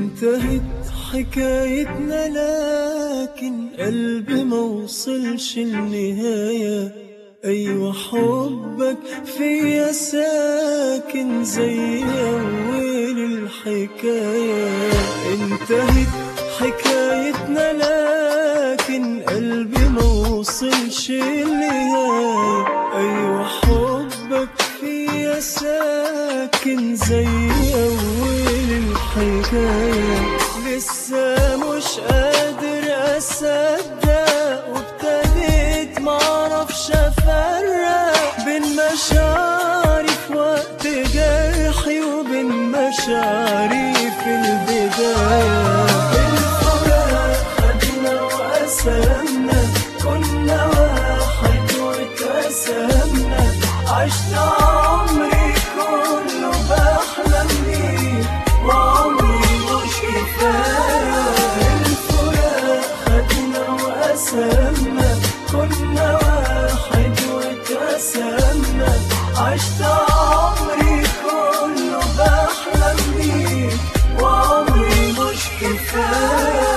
انتهت حكايتنا لكن قلبي موصلش النهاية أيوة حبك فيا ساكن زي أول الحكاية انتهت حكايتنا لكن قلبي موصلش النهاية أيوة حبك فيا ساكن زي أول الحكاية لسه مش قادر أصدق وابتديت معرفش أفرق بين مشاعري في وقت جرحي وبين مشاعري في البداية الفراق خدنا وقسمنا كنا واحد واتقسمنا عشت عمري كله بحلم بيه وعمري مش كفاية الفراق خدنا وقسمنا كنا واحد واتقسمنا عشت عمري كله بحلم بيه وعمري مش كفاية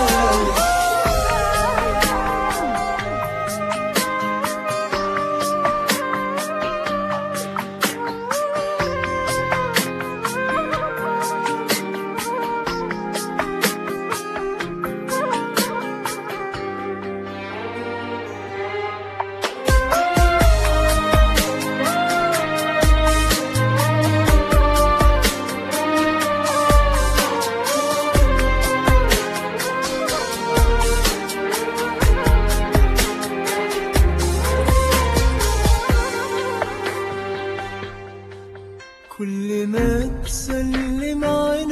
كل ما تسلم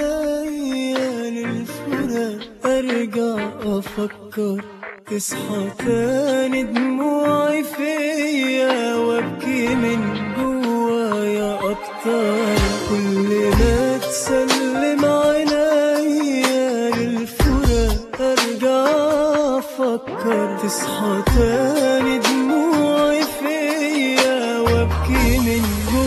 عينيا للفراق ارجع افكر تصحى تاني دموعي فيا وابكي من جوايا اكتر كل ما تسلم عينيا للفراق ارجع افكر تصحى تاني دموعي فيا وابكي من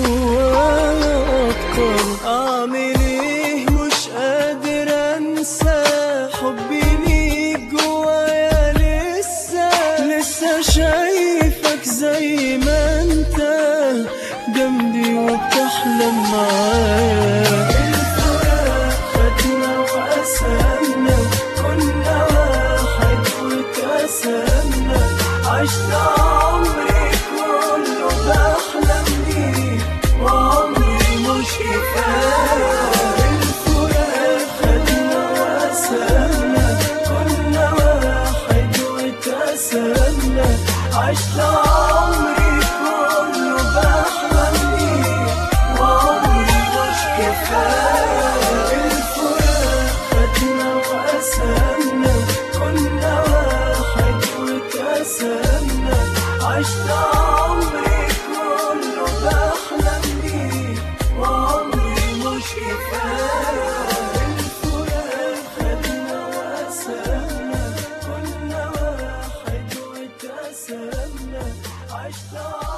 جوايا اكتر اعمل ايه مش قادر انسى حبي ليك جوايا لسه لسه شايفك زي ما انت جنبي وبتحلم معايا الفراق خدنا وقسمنا كنا واحد واتقسمنا عشت عمري كله بحلم بيه وعمري مش كفاية الفراق خدنا وقسمنا كنا واحد واتقسمنا عشت عمري كله بحلم بيه وعمري مش كفاية الفراق خدنا وقسمنا كنا واحد واتقسمنا عشت عمري كله بحلم بيه وعمري مش كفاية الفراق خدنا وقسمنا كنا واحد واتقسمنا عشت